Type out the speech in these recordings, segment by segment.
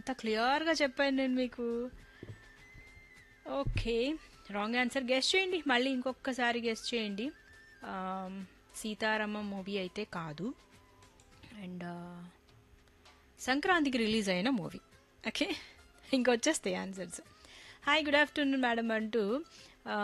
అంత క్లియర్గా చెప్పాను నేను మీకు ఓకే రాంగ్ ఆన్సర్ గెస్ట్ చేయండి మళ్ళీ ఇంకొకసారి గెస్ట్ చేయండి ఆమ్, సీతారామ మూవీ అయితే కాదు అండ్ సంక్రాంతికి రిలీజ్ అయిన మూవీ ఓకే ఇంకొచ్చేస్తాయి answers hi good afternoon madam అంటూ ఆ,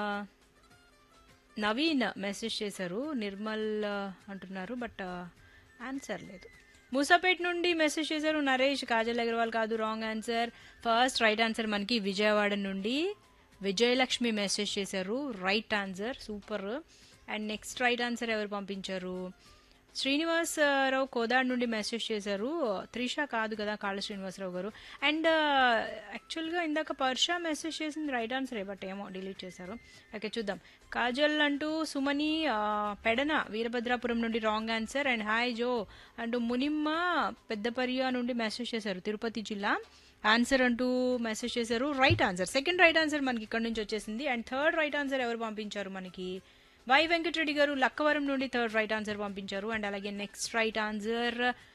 నవీన్ మెసేజ్ చేశారు నిర్మల్ ఆ, అంటున్నారు బట్ ఆన్సర్ లేదు మూసాపేట్ నుండి మెసేజ్ చేశారు నరేష్ కాజల్ అగర్వాల్ కాదు wrong answer first right answer మనకి విజయవాడ నుండి విజయలక్ష్మి మెసేజ్ చేశారు right answer super and next right answer ఎవరు పంపించారు శ్రీనివాస్ ఆ, రావు కోదాడ్ నుండి మెసేజ్ చేశారు త్రిష కాదు కదా కాళ్ళ శ్రీనివాసరావు గారు అండ్ యాక్చువల్గా ఇందాక పర్ష మెసేజ్ చేసింది రైట్ ఆన్సరే బట్ ఏమో డిలీట్ చేశారు ఓకే చూద్దాం కాజల్ అంటూ సుమని ఆ, పెడన వీరభద్రాపురం నుండి wrong answer and hi Jo అంటూ మునిమ్మ పెద్దపరియా నుండి మెసేజ్ చేశారు తిరుపతి జిల్లా ఆన్సర్ అంటూ మెసేజ్ చేశారు right answer second right answer మనకి ఇక్కడ నుంచి వచ్చేసింది అండ్ థర్డ్ రైట్ ఆన్సర్ ఎవరు పంపించారు మనకి వై వెంకటరెడ్డి గారు లక్కవరం నుండి థర్డ్ రైట్ ఆన్సర్ పంపించారు అండ్ అలాగే next right answer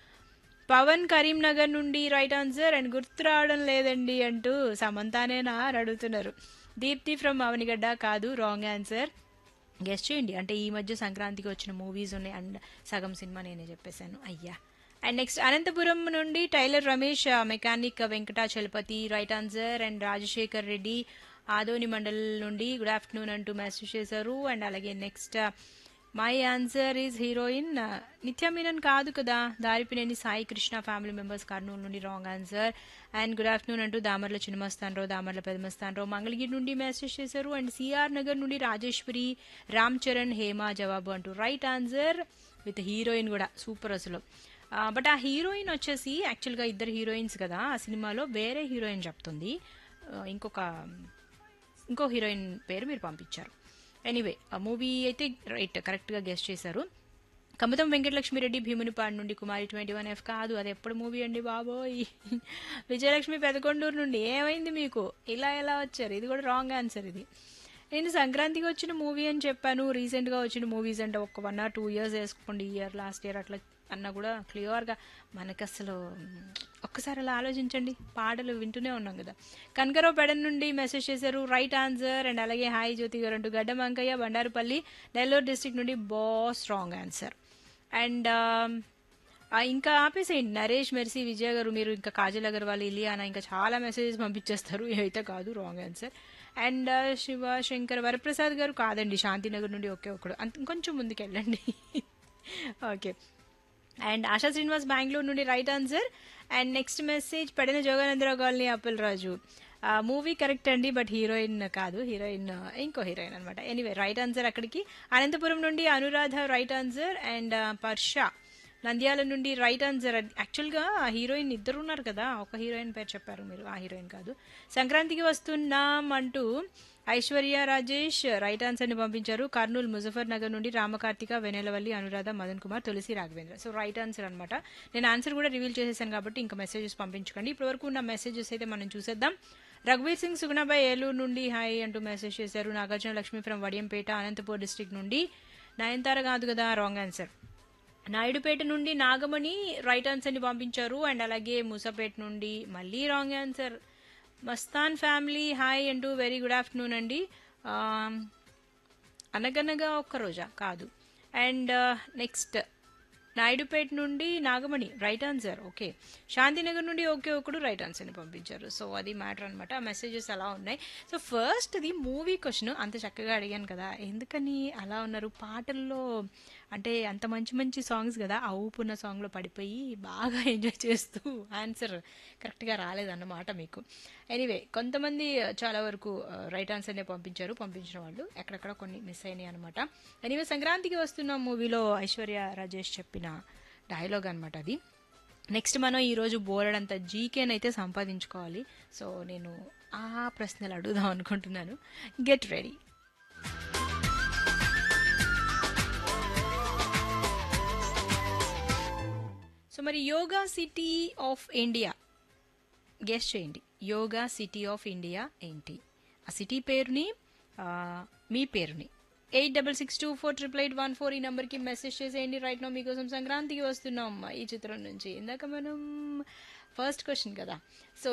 Pavan Karimnagar నుండి రైట్ ఆన్సర్ అండ్ గుర్తు రావడం లేదండి అంటూ సమంతానేనా అని అడుగుతున్నారు దీప్తి ఫ్రమ్ అవనిగడ్డ కాదు రాంగ్ ఆన్సర్ గెస్ట్ చేయండి అంటే ఈ మధ్య సంక్రాంతికి వచ్చిన మూవీస్ ఉన్నాయి అండ్ సగం సినిమా నేనే చెప్పేశాను అయ్యా అండ్ నెక్స్ట్ అనంతపురం నుండి tailor Ramesh mechanic Venkatachalapathi right answer and Rajasekhar Reddy Adoni mandal నుండి గుడ్ ఆఫ్టర్నూన్ అంటూ మెసేజ్ చేశారు అండ్ అలాగే next my answer is heroine Nithya Menon కాదు కదా దారిపినేని సాయి కృష్ణ ఫ్యామిలీ మెంబర్స్ కర్నూలు నుండి wrong answer and good afternoon అంటూ దామర్ల చిన్నమస్తానరావు దామర్ల పెదమస్తానరావు మంగళగిరి నుండి మెసేజ్ చేశారు అండ్ సిఆర్ నగర్ నుండి రాజేశ్వరి రామ్ చరణ్ హేమ జవాబు అంటూ రైట్ ఆన్సర్ విత్ హీరోయిన్ కూడా సూపర్ అసలు బట్ ఆ హీరోయిన్ వచ్చేసి యాక్చువల్గా ఇద్దరు హీరోయిన్స్ కదా ఆ సినిమాలో వేరే హీరోయిన్ చెప్తుంది ఆ, ఇంకొక ఇంకో హీరోయిన్ పేరు మీరు పంపించారు ఎనీవే ఆ మూవీ అయితే రైట్ కరెక్ట్గా గెస్ట్ చేశారు కమతం వెంకటలక్ష్మిరెడ్డి భీమునిపాడు నుండి కుమారి ట్వంటీ వన్ ఎఫ్ కాదు అది ఎప్పుడు మూవీ అండి బాబోయ్ విజయలక్ష్మి పెదకొండూరు నుండి ఏమైంది మీకు ఇలా ఎలా వచ్చారు ఇది కూడా రాంగ్ ఆన్సర్ ఇది నేను సంక్రాంతికి వచ్చిన మూవీ అని చెప్పాను రీసెంట్గా వచ్చిన మూవీస్ అంటే ఒక వన్ ఆర్ టూ ఇయర్స్ వేసుకోండి ఈ ఇయర్ లాస్ట్ ఇయర్ అట్లా అన్నా కూడా క్లియర్గా మనకి అసలు మ్, ఒక్కసారి అలా ఆలోచించండి పాటలు వింటూనే ఉన్నాం కదా కనకరావు పెడన్ నుండి మెసేజ్ చేశారు రైట్ ఆన్సర్ అండ్ అలాగే హాయ్ జ్యోతి గారు అంటూ గడ్డ వంకయ్య బండారుపల్లి నెల్లూరు డిస్ట్రిక్ట్ నుండి బాస్ రాంగ్ ఆన్సర్ అండ్ ఆ, ఇంకా ఆపేసేయండి నరేష్ మెర్సీ విజయ్ గారు మీరు ఇంకా కాజల్ అగర్వాల్ ఇలియానా ఇంకా చాలా మెసేజెస్ పంపించేస్తారు ఇవైతే కాదు wrong answer and Siva Shankar Varaprasad garu కాదండి శాంతినగర్ నుండి ఒకే ఒకడు అంత ఇంకొంచెం ముందుకు వెళ్ళండి ఓకే అండ్ ఆశా శ్రీనివాస్ బెంగళూరు నుండి right answer and next message పడిన Joganandarao colony Appal Raju movie correct అండి బట్ హీరోయిన్ కాదు హీరోయిన్ ఇంకో హీరోయిన్ అనమాట ఎనీవే రైట్ ఆన్సర్ అక్కడికి అనంతపురం నుండి అనురాధ రైట్ ఆన్సర్ అండ్ పర్ష నంద్యాల నుండి రైట్ ఆన్సర్ యాక్చువల్గా ఆ హీరోయిన్ ఇద్దరు ఉన్నారు కదా ఒక హీరోయిన్ పేరు చెప్పారు మీరు ఆ హీరోయిన్ కాదు సంక్రాంతికి వస్తున్నాం అంటూ ఐశ్వర్య రాజేష్ రైట్ ఆన్సర్ని పంపించారు కర్నూలు ముజఫర్ నగర్ నుండి Ramakarthika Vennelavalli Anuradha Madan Kumar Tulasi Raghavendra so right answer అనమాట నేను ఆన్సర్ కూడా రివీల్ చేసేసాను కాబట్టి ఇంకా మెసేజెస్ పంపించకండి ఇప్పటివరకు ఉన్న మెసేజెస్ అయితే మనం చూసేద్దాం రఘువీర్ సింగ్ సుగుణాబాయ్ ఏలూరు నుండి హాయ్ అంటూ మెసేజ్ చేశారు నాగార్జున లక్ష్మి ఫ్రం వడియంపేట అనంతపూర్ డిస్ట్రిక్ట్ నుండి నయనతార కాదు కదా రాంగ్ ఆన్సర్ నాయుడుపేట నుండి నాగమణి రైట్ ఆన్సర్ని పంపించారు అండ్ అలాగే మూసాపేట నుండి మళ్ళీ wrong answer Mastan family hi అంటూ వెరీ గుడ్ ఆఫ్టర్నూన్ అండి ఆమ్, అనగనగా ఒక్క రోజా కాదు అండ్ నెక్స్ట్ నాయుడుపేట నుండి Nagamani right answer okay Shantinagar నుండి ఓకే ఒకడు రైట్ ఆన్సర్ని పంపించారు సో అది మ్యాటర్ అనమాట ఆ మెసేజెస్ అలా ఉన్నాయి సో ఫస్ట్ ఇది మూవీ క్వశ్చన్ అంత చక్కగా అడిగాను కదా ఎందుకని అలా ఉన్నారు పాటల్లో అంటే అంత మంచి మంచి సాంగ్స్ కదా ఆ ఊపున్న సాంగ్లో పడిపోయి బాగా ఎంజాయ్ చేస్తూ ఆన్సర్ కరెక్ట్గా రాలేదన్నమాట మీకు ఎనీవే కొంతమంది చాలా వరకు రైట్ ఆన్సర్నే పంపించారు పంపించిన వాళ్ళు ఎక్కడెక్కడ కొన్ని మిస్ అయినాయి అనమాట ఎనీవే సంక్రాంతికి వస్తున్న మూవీలో ఐశ్వర్య రాజేష్ చెప్పిన డైలాగ్ అనమాట అది నెక్స్ట్ మనం ఈరోజు బోరడంత జీకేనైతే సంపాదించుకోవాలి సో నేను ఆ ప్రశ్నలు అడుగుదాం అనుకుంటున్నాను గెట్ రెడీ సో మరి yoga city of India guess చేయండి యోగా సిటీ ఆఫ్ ఇండియా ఏంటి ఆ సిటీ పేరుని ఆ, మీ పేరుని eight double six two four triple eight one four ఈ నెంబర్కి మెసేజ్ చేసేయండి రైట్ నో మీకోసం సంక్రాంతికి వస్తున్నాం ఈ చిత్రం నుంచి ఇందాక మనం ఫస్ట్ క్వశ్చన్ కదా సో